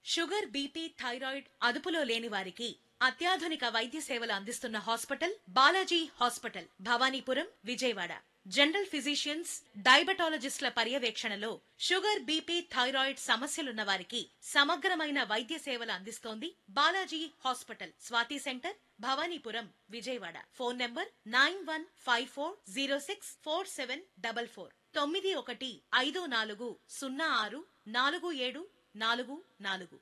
sugar BP thyroid అదుపులో లేని వారికి అత్యాధునిక వైద్య సేవలు అందిస్తున్న hospital Balaji hospital Bhavanipuram Vijayawada general physicians డయాబెటాలజిస్టుల పర్యవేక్షణలో షుగర్ బీపీ థైరాయిడ్ సమస్యలున్న వారికి సమగ్రమైన వైద్య సేవలు అందిస్తోంది Balaji hospital Swathi center Bhavanipuram Vijayawada phone number nine one five four zero six four seven double four తొమ్మిది ఒకటి ఐదు నాలుగు సున్నా ఆరు నాలుగు ఏడు నాలుగు నాలుగు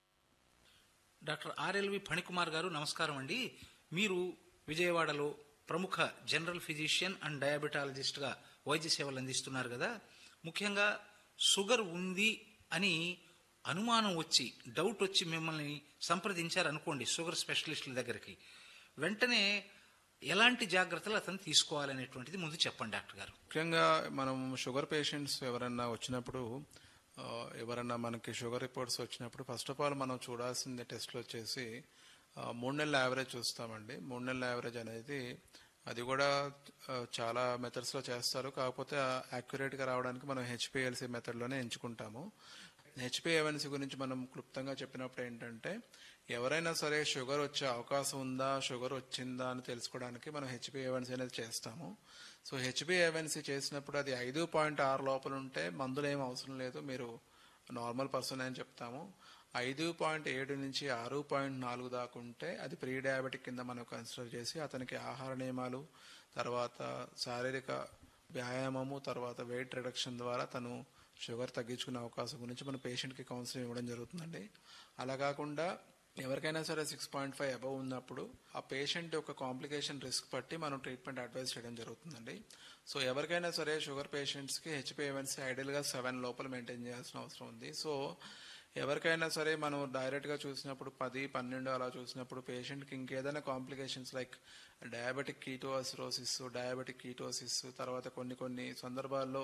డాక్టర్ ఆర్ఎల్వి ఫణికుమార్ గారు నమస్కారం అండి మీరు విజయవాడలో ప్రముఖ జనరల్ ఫిజిషియన్ అండ్ డయాబెటాలజిస్ట్గా వైద్య సేవలు అందిస్తున్నారు కదా ముఖ్యంగా షుగర్ ఉంది అని అనుమానం వచ్చి డౌట్ వచ్చి మిమ్మల్ని సంప్రదించారనుకోండి షుగర్ స్పెషలిస్టుల దగ్గరికి వెంటనే ఎలాంటి జాగ్రత్తలు అతను తీసుకోవాలనేటువంటిది ముందు చెప్పండి డాక్టర్ గారు ముఖ్యంగా మనం షుగర్ పేషెంట్స్ ఎవరన్నా వచ్చినప్పుడు ఆ, ఎవరన్నా మనకి షుగర్ రిపోర్ట్స్ వచ్చినప్పుడు ఫస్ట్ ఆఫ్ ఆల్ మనం చూడాల్సింది టెస్ట్లు వచ్చేసి ఆ, మూడు నెలల యావరేజ్ చూస్తామండి మూడు నెలల యావరేజ్ అనేది అది కూడా ఆ, చాలా మెథడ్స్లో చేస్తారు కాకపోతే యాక్యురేట్గా రావడానికి మనం హెచ్పిఎల్సి మెథడ్లోనే ఎంచుకుంటాము హెచ్పిఏవన్సీ గురించి మనం క్లుప్తంగా చెప్పినప్పుడు ఏంటంటే ఎవరైనా సరే షుగర్ వచ్చే అవకాశం ఉందా షుగర్ వచ్చిందా అని తెలుసుకోవడానికి మనం హెచ్పిఏవన్సీ అనేది చేస్తాము సో హెచ్పిఏవన్సీ చేసినప్పుడు అది ఐదు పాయింట్ ఆరు లోపల ఉంటే మందులు ఏం అవసరం లేదు మీరు నార్మల్ పర్సన్ అని చెప్తాము ఐదు పాయింట్ ఏడు నుంచి ఆరు పాయింట్ నాలుగు దాకా ఉంటే అది ప్రీ డయాబెటిక్ కింద మనం కన్సిడర్ చేసి అతనికి ఆహార నియమాలు తర్వాత శారీరక వ్యాయామము తర్వాత వెయిట్ రిడక్షన్ ద్వారా తను షుగర్ తగ్గించుకునే అవకాశం గురించి మన పేషెంట్కి కౌన్సిలింగ్ ఇవ్వడం జరుగుతుందండి అలా కాకుండా ఎవరికైనా సరే సిక్స్ పాయింట్ ఫైవ్ అబవ్ ఉన్నప్పుడు ఆ పేషెంట్ యొక్క కాంప్లికేషన్ రిస్క్ బట్టి మనం ట్రీట్మెంట్ అడ్వైస్ చేయడం జరుగుతుందండి సో ఎవరికైనా సరే షుగర్ పేషెంట్స్కి హెచ్పిఎవన్సీ ఐడియల్గా సెవెన్ లోపల మెయింటైన్ చేయాల్సిన అవసరం ఉంది సో ఎవరికైనా సరే మనం డైరెక్ట్గా చూసినప్పుడు పది పన్నెండు అలా చూసినప్పుడు పేషెంట్కి ఇంకేదైనా complications like diabetic ketoacidosis diabetic ketosis తర్వాత కొన్ని కొన్ని సందర్భాల్లో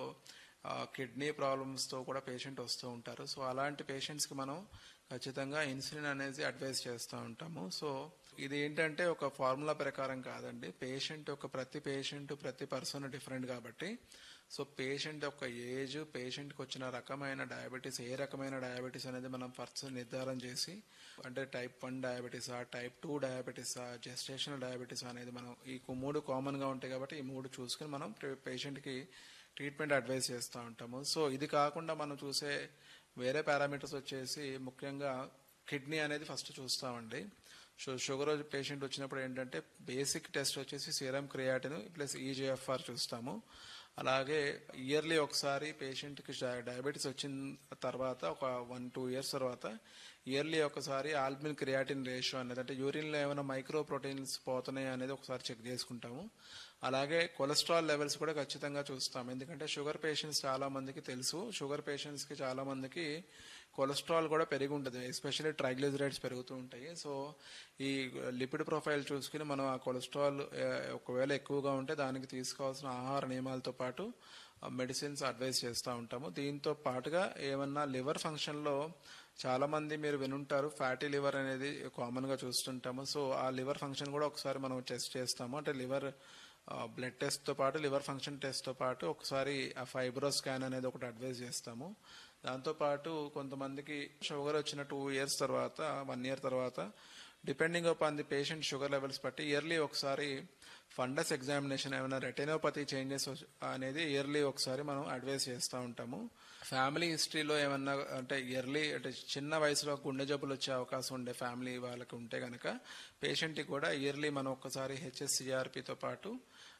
కిడ్నీ ప్రాబ్లమ్స్తో కూడా పేషెంట్ వస్తూ ఉంటారు సో అలాంటి పేషెంట్స్కి మనం ఖచ్చితంగా ఇన్సులిన్ అనేది అడ్వైస్ చేస్తూ ఉంటాము సో ఇది ఏంటంటే ఒక ఫార్ములా ప్రకారం కాదండి పేషెంట్ యొక్క ప్రతి పేషెంట్ ప్రతి పర్సన్ డిఫరెంట్ కాబట్టి సో పేషెంట్ యొక్క ఏజ్ పేషెంట్కి వచ్చిన రకమైన డయాబెటీస్ ఏ రకమైన డయాబెటీస్ అనేది మనం ఫస్ట్ నిర్ధారణ చేసి అంటే టైప్ వన్ డయాబెటీసా టైప్ టూ డయాబెటీసా జెస్టేషనల్ డయాబెటీస్ అనేది మనం ఈ మూడు కామన్గా ఉంటాయి కాబట్టి ఈ మూడు చూసుకుని మనం పేషెంట్కి ట్రీట్మెంట్ అడ్వైస్ చేస్తూ ఉంటాము సో ఇది కాకుండా మనం చూసే వేరే పారామీటర్స్ వచ్చేసి ముఖ్యంగా కిడ్నీ అనేది ఫస్ట్ చూస్తామండి సో షుగర్ పేషెంట్ వచ్చినప్పుడు ఏంటంటే బేసిక్ టెస్ట్ వచ్చేసి సీరం క్రియాటిన్ ప్లస్ ఈజీఎఫ్ఆర్ చూస్తాము అలాగే ఇయర్లీ ఒకసారి పేషెంట్కి డయాబెటీస్ వచ్చిన తర్వాత ఒక వన్ టూ ఇయర్స్ తర్వాత ఇయర్లీ ఒకసారి ఆల్బిన్ క్రియాటిన్ రేషియో అనేది అంటే యూరిన్లో ఏమైనా మైక్రో ప్రోటీన్స్ పోతున్నాయి అనేది ఒకసారి చెక్ చేసుకుంటాము అలాగే కొలెస్ట్రాల్ లెవెల్స్ కూడా ఖచ్చితంగా చూస్తాం ఎందుకంటే షుగర్ పేషెంట్స్ చాలా మందికి తెలుసు షుగర్ పేషెంట్స్కి చాలా మందికి కొలెస్ట్రాల్ కూడా పెరిగి ఉంటుంది ఎస్పెషల్లీ ట్రైగ్లిజరైడ్స్ పెరుగుతూ ఉంటాయి సో ఈ లిపిడ్ ప్రొఫైల్ చూసుకుని మనం ఆ కొలెస్ట్రాల్ ఆ, ఒకవేళ ఎక్కువగా ఉంటే దానికి తీసుకోవాల్సిన ఆహార నియమాలతో పాటు మెడిసిన్స్ అడ్వైస్ చేస్తూ ఉంటాము దీంతో పాటుగా ఏమన్నా లివర్ ఫంక్షన్లో చాలా మంది మీరు వినుంటారు ఫ్యాటీ లివర్ అనేది కామన్గా చూస్తుంటాము సో ఆ లివర్ ఫంక్షన్ కూడా ఒకసారి మనం టెస్ట్ చేస్తాము అంటే లివర్ బ్లడ్ టెస్ట్తో పాటు లివర్ ఫంక్షన్ టెస్ట్తో పాటు ఒకసారి ఆ ఫైబ్రో స్కాన్ అనేది ఒకటి అడ్వైజ్ చేస్తాము దాంతోపాటు కొంతమందికి షుగర్ వచ్చిన టూ ఇయర్స్ తర్వాత వన్ ఇయర్ తర్వాత depending upon the patient sugar levels బట్టి ఇయర్లీ ఒకసారి ఫండస్ ఎగ్జామినేషన్ ఏమైనా రెటినోపతి చేంజెస్ అనేది ఇయర్లీ ఒకసారి మనం అడ్వైస్ చేస్తూ ఉంటాము ఫ్యామిలీ హిస్టరీలో ఏమన్నా అంటే ఇయర్లీ అంటే చిన్న వయసులో గుండె జబ్బులు వచ్చే అవకాశం ఉండే ఫ్యామిలీ వాళ్ళకి ఉంటే కనుక పేషెంట్కి కూడా ఇయర్లీ మనం ఒకసారి హెచ్ఎస్సిఆర్పితో పాటు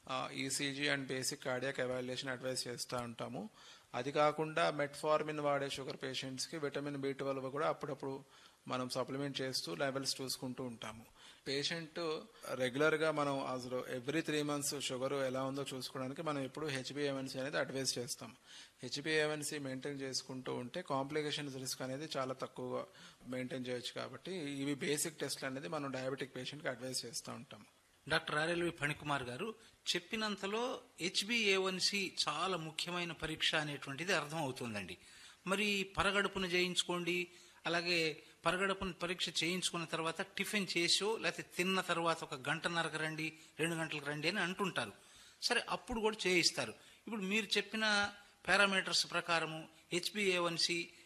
ECG and basic cardiac evaluation advice చేస్తూ ఉంటాము అది కాకుండా మెట్ఫార్మిన్ వాడే షుగర్ పేషెంట్స్కి విటమిన్ బి ట్వెల్వ్ కూడా అప్పుడప్పుడు మనం సప్లిమెంట్ చేస్తూ లెవెల్స్ చూసుకుంటూ ఉంటాము పేషెంట్ రెగ్యులర్గా మనం అసలు ఎవ్రీ త్రీ మంత్స్ షుగర్ ఎలా ఉందో చూసుకోవడానికి మనం ఎప్పుడు హెచ్బిఏవన్సీ అనేది అడ్వైస్ చేస్తాం హెచ్బిఏవన్సీ మెయింటైన్ చేసుకుంటూ ఉంటే కాంప్లికేషన్స్ రిస్క్ అనేది చాలా తక్కువగా మెయింటైన్ చేయొచ్చు కాబట్టి ఇవి బేసిక్ టెస్ట్లు అనేది మనం డయాబెటిక్ పేషెంట్కి అడ్వైస్ చేస్తూ ఉంటాం డాక్టర్ ఆర్ఎల్వి ఫణికుమార్ గారు చెప్పినంతలో హెచ్బిఏవన్సి చాలా ముఖ్యమైన పరీక్ష అనేటువంటిది అర్థం అవుతుందండి మరి పరగడుపును చేయించుకోండి అలాగే పరగడుపును పరీక్ష చేయించుకున్న తర్వాత టిఫిన్ చేసో లేకపోతే తిన్న తర్వాత ఒక గంటన్నరకు రండి రెండు గంటలకు రండి అని అంటుంటారు సరే అప్పుడు కూడా చేయిస్తారు ఇప్పుడు మీరు చెప్పిన పారామీటర్స్ ప్రకారము హెచ్బిఏవన్సి